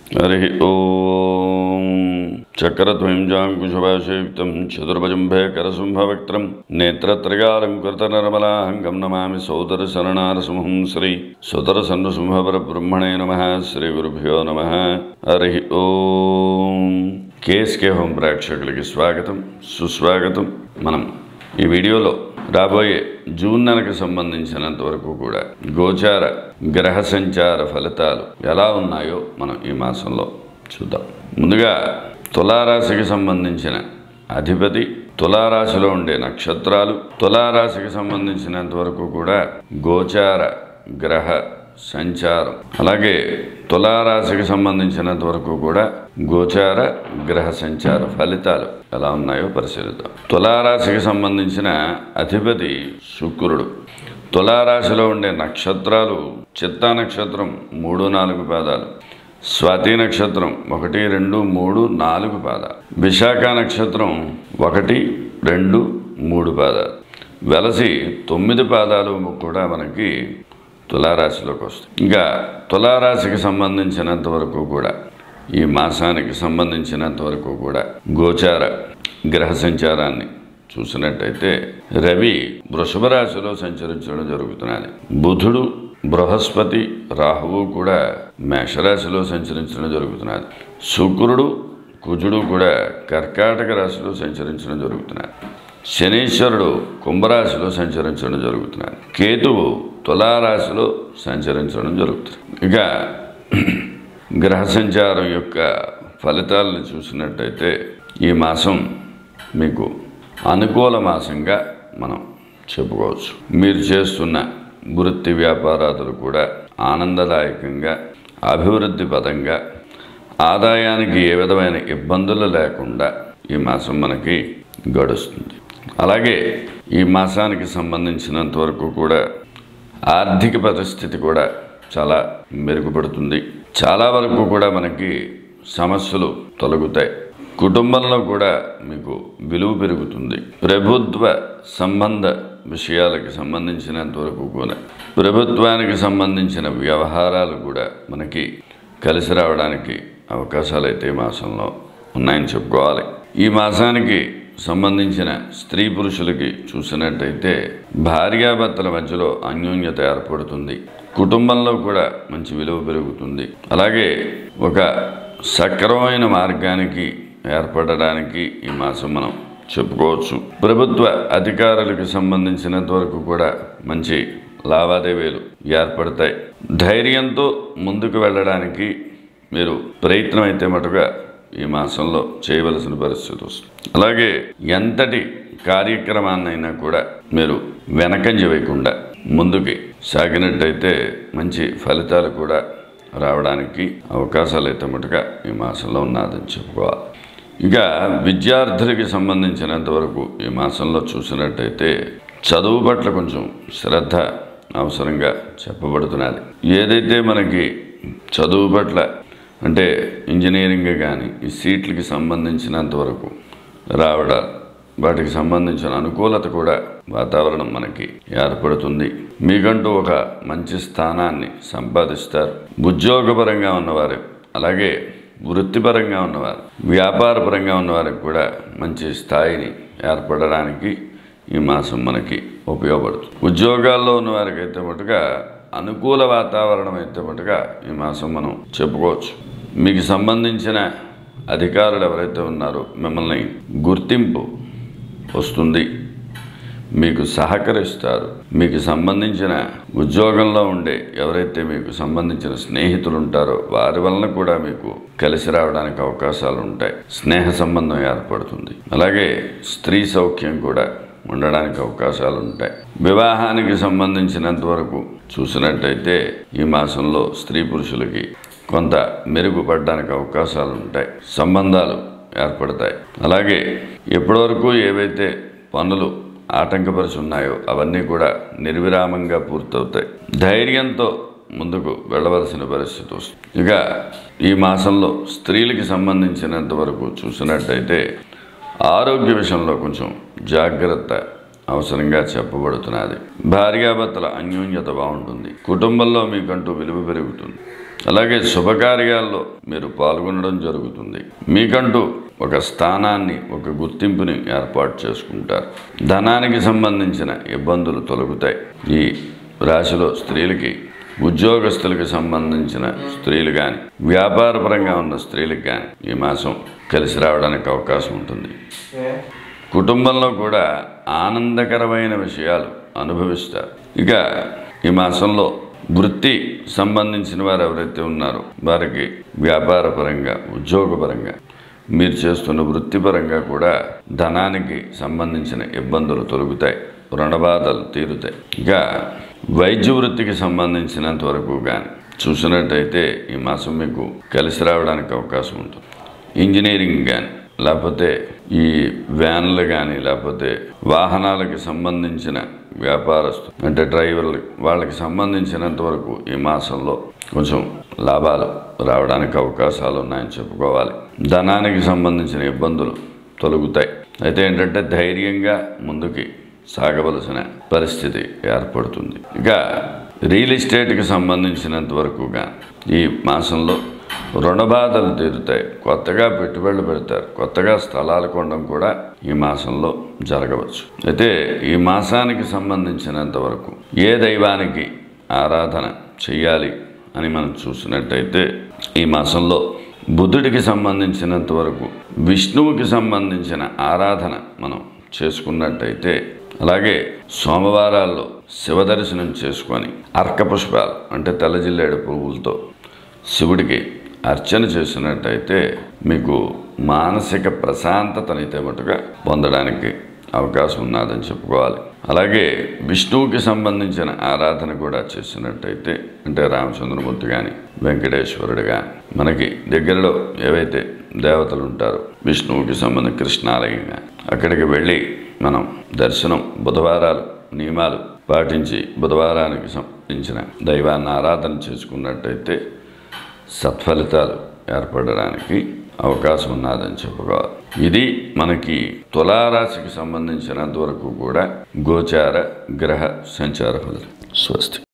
హరి ఓం చక్రధ్వజం కుశభాషయుక్తం చతుర్భుజం భయకరశుంభవక్త్రం నేత్రత్రయాలం కృతనర్మలాహంగం నమామి సోదర శరణారసింహం శ్రీ సుతర సన్నుసింహపర బ్రహ్మణే నమ శ్రీ గురుభ్యో నమ హరి ఓం కేఎస్కే హోం ప్రేక్షకులకి స్వాగతం సుస్వాగతం మనం ఈ వీడియోలో రాబోయే జూన్ నెలకు సంబంధించినంత వరకు కూడా గోచార గ్రహ సంచార ఫలితాలు ఎలా ఉన్నాయో మనం ఈ మాసంలో చూద్దాం ముందుగా తులారాశికి సంబంధించిన అధిపతి తులారాశిలో ఉండే నక్షత్రాలు తులారాశికి సంబంధించినంత వరకు కూడా గోచార గ్రహ సంచారం అలాగే తులారాశికి సంబంధించినంత వరకు కూడా గోచార గ్రహ సంచార ఫలితాలు ఎలా ఉన్నాయో పరిశీలిద్దాం తులారాశికి సంబంధించిన అధిపతి శుక్రుడు తులారాశిలో ఉండే నక్షత్రాలు చిత్తా నక్షత్రం మూడు నాలుగు పాదాలు స్వాతి నక్షత్రం ఒకటి రెండు మూడు నాలుగు పాదాలు విశాఖ నక్షత్రం ఒకటి రెండు మూడు పాదాలు వెలసి తొమ్మిది పాదాలు కూడా మనకి తులారాశిలోకి వస్తాయి ఇంకా తులారాశికి సంబంధించినంత వరకు కూడా ఈ మాసానికి సంబంధించినంత వరకు కూడా గోచార గ్రహ సంచారాన్ని చూసినట్టయితే రవి వృషభ రాశిలో సంచరించడం జరుగుతున్నది బుధుడు బృహస్పతి రాహువు కూడా మేషరాశిలో సంచరించడం జరుగుతున్నది శుక్రుడు కుజుడు కూడా కర్కాటక రాశిలో సంచరించడం జరుగుతున్నది శనీశ్వరుడు కుంభరాశిలో సంచరించడం జరుగుతున్నది కేతువు తులారాశిలో సంచరించడం జరుగుతుంది ఇక గ్రహ సంచారం యొక్క ఫలితాలను చూసినట్టయితే ఈ మాసం మీకు అనుకూల మాసంగా మనం చెప్పుకోవచ్చు మీరు చేస్తున్న వృత్తి వ్యాపారాదులు కూడా ఆనందదాయకంగా అభివృద్ధి పదంగా ఆదాయానికి ఏ విధమైన ఇబ్బందులు లేకుండా ఈ మాసం మనకి గడుస్తుంది అలాగే ఈ మాసానికి సంబంధించినంత వరకు కూడా ఆర్థిక పరిస్థితి కూడా చాలా మెరుగుపడుతుంది చాలా వరకు కూడా మనకి సమస్యలు తొలగుతాయి కుటుంబంలో కూడా మీకు విలువ పెరుగుతుంది ప్రభుత్వ సంబంధ విషయాలకు సంబంధించినంత వరకు కూడా ప్రభుత్వానికి సంబంధించిన వ్యవహారాలు కూడా మనకి కలిసి రావడానికి అవకాశాలు అయితే ఈ మాసంలో ఉన్నాయని చెప్పుకోవాలి ఈ మాసానికి సంబంధించిన స్త్రీ పురుషులకి చూసినట్టయితే భార్యాభర్తల మధ్యలో అన్యోన్యత ఏర్పడుతుంది కుటుంబంలో కూడా మంచి విలువ పెరుగుతుంది అలాగే ఒక సక్రమమైన మార్గానికి ఏర్పడడానికి ఈ మాసం మనం చెప్పుకోవచ్చు ప్రభుత్వ అధికారులకు సంబంధించినంత వరకు కూడా మంచి లావాదేవీలు ఏర్పడతాయి ధైర్యంతో ముందుకు వెళ్ళడానికి మీరు ప్రయత్నం అయితే మటుగా ఈ మాసంలో చేయవలసిన పరిస్థితి వస్తుంది అలాగే ఎంతటి కార్యక్రమాన్నైనా కూడా మీరు వెనకంజ వేయకుండా ముందుకి సాగినట్టయితే మంచి ఫలితాలు కూడా రావడానికి అవకాశాలు అయితే మటుగా ఈ మాసంలో ఉన్నదని చెప్పుకోవాలి ఇక విద్యార్థులకి సంబంధించినంత వరకు ఈ మాసంలో చూసినట్టయితే చదువు పట్ల కొంచెం శ్రద్ధ అవసరంగా చెప్పబడుతున్నది ఏదైతే మనకి చదువు పట్ల అంటే ఇంజనీరింగ్ కానీ ఈ సీట్లకి సంబంధించినంత వరకు రావడం వాటికి సంబంధించిన అనుకూలత కూడా వాతావరణం మనకి ఏర్పడుతుంది మీకంటూ ఒక మంచి స్థానాన్ని సంపాదిస్తారు ఉద్యోగపరంగా ఉన్నవారు అలాగే వృత్తిపరంగా ఉన్నవారు వ్యాపారపరంగా ఉన్నవారికి కూడా మంచి స్థాయిని ఏర్పడడానికి ఈ మాసం మనకి ఉపయోగపడుతుంది ఉద్యోగాల్లో ఉన్నవారికి అయితే మటుగా అనుకూల వాతావరణం అయితే మటుగా ఈ మాసం మనం చెప్పుకోవచ్చు మీకు సంబంధించిన అధికారులు ఎవరైతే ఉన్నారో మిమ్మల్ని గుర్తింపు వస్తుంది మీకు సహకరిస్తారు మీకు సంబంధించిన ఉద్యోగంలో ఉండే ఎవరైతే మీకు సంబంధించిన స్నేహితులు ఉంటారో వారి వలన కూడా మీకు కలిసి రావడానికి అవకాశాలు ఉంటాయి స్నేహ సంబంధం ఏర్పడుతుంది అలాగే స్త్రీ సౌఖ్యం కూడా ఉండడానికి అవకాశాలు ఉంటాయి వివాహానికి సంబంధించినంత వరకు చూసినట్టయితే ఈ మాసంలో స్త్రీ పురుషులకి కొంత మెరుగుపడడానికి అవకాశాలు ఉంటాయి సంబంధాలు ఏర్పడతాయి అలాగే ఇప్పటివరకు ఏవైతే పనులు ఆటంకపరిచి ఉన్నాయో అవన్నీ కూడా నిర్విరామంగా పూర్తవుతాయి ధైర్యంతో ముందుకు వెళ్ళవలసిన పరిస్థితి వస్తుంది ఇక ఈ మాసంలో స్త్రీలకి సంబంధించినంత వరకు చూసినట్టయితే ఆరోగ్య విషయంలో కొంచెం జాగ్రత్త అవసరంగా చెప్పబడుతున్నది భార్యాభర్తల అన్యోన్యత బాగుంటుంది కుటుంబంలో మీకంటూ విలువ పెరుగుతుంది అలాగే శుభకార్యాల్లో మీరు పాల్గొనడం జరుగుతుంది మీకంటూ ఒక స్థానాన్ని ఒక గుర్తింపుని ఏర్పాటు చేసుకుంటారు ధనానికి సంబంధించిన ఇబ్బందులు తొలగుతాయి ఈ రాశిలో స్త్రీలకి ఉద్యోగస్తులకు సంబంధించిన స్త్రీలు కానీ వ్యాపారపరంగా ఉన్న స్త్రీలకు కానీ ఈ మాసం కలిసి రావడానికి అవకాశం ఉంటుంది కుటుంబంలో కూడా ఆనందకరమైన విషయాలు అనుభవిస్తారు ఇక ఈ మాసంలో వృత్తి సంబంధించిన వారు ఎవరైతే ఉన్నారో వారికి వ్యాపారపరంగా ఉద్యోగపరంగా మీరు చేస్తున్న వృత్తిపరంగా కూడా ధనానికి సంబంధించిన ఇబ్బందులు తొలగుతాయి రుణబాధలు తీరుతాయి ఇక వైద్య వృత్తికి సంబంధించినంత వరకు కానీ చూసినట్టయితే ఈ మాసం మీకు కలిసి రావడానికి అవకాశం ఉంటుంది ఇంజనీరింగ్ కానీ లేకపోతే ఈ వ్యాన్లు కానీ లేకపోతే వాహనాలకు సంబంధించిన వ్యాపారస్తు అంటే డ్రైవర్లు వాళ్ళకి సంబంధించినంత వరకు ఈ మాసంలో కొంచెం లాభాలు రావడానికి అవకాశాలు ఉన్నాయని చెప్పుకోవాలి ధనానికి సంబంధించిన ఇబ్బందులు తొలగుతాయి అయితే ఏంటంటే ధైర్యంగా ముందుకి సాగవలసిన పరిస్థితి ఏర్పడుతుంది ఇక రియల్ ఎస్టేట్కి సంబంధించినంత వరకుగా ఈ మాసంలో రుణబాధలు తీరుతాయి కొత్తగా పెట్టుబడులు పెడతారు కొత్తగా స్థలాలు కొనడం కూడా ఈ మాసంలో జరగవచ్చు అయితే ఈ మాసానికి సంబంధించినంత వరకు ఏ దైవానికి ఆరాధన చెయ్యాలి అని మనం చూసినట్టయితే ఈ మాసంలో బుద్ధుడికి సంబంధించినంత వరకు విష్ణువుకి సంబంధించిన ఆరాధన మనం చేసుకున్నట్టయితే అలాగే సోమవారాల్లో శివదర్శనం చేసుకొని అర్కపుష్పాలు అంటే తెల్లజిల్లేడు పువ్వులతో శివుడికి అర్చన చేసినట్టయితే మీకు మానసిక ప్రశాంతతనైతే మటుగా పొందడానికి అవకాశం ఉన్నదని చెప్పుకోవాలి అలాగే విష్ణువుకి సంబంధించిన ఆరాధన కూడా చేసినట్టయితే అంటే రామచంద్రమూర్తి కానీ వెంకటేశ్వరుడు కానీ మనకి దగ్గరలో ఏవైతే దేవతలు ఉంటారో విష్ణువుకి సంబంధించిన కృష్ణాలయం కానీ అక్కడికి వెళ్ళి మనం దర్శనం బుధవారాలు నియమాలు పాటించి బుధవారానికి సంబంధించిన దైవాన్ని ఆరాధన చేసుకున్నట్టయితే సత్ఫలితాలు ఏర్పడడానికి అవకాశం ఉన్నదని చెప్పుకోవాలి ఇది మనకి తులారాశికి సంబంధించినంత వరకు కూడా గోచార గ్రహ సంచార ఫలితం స్వస్తి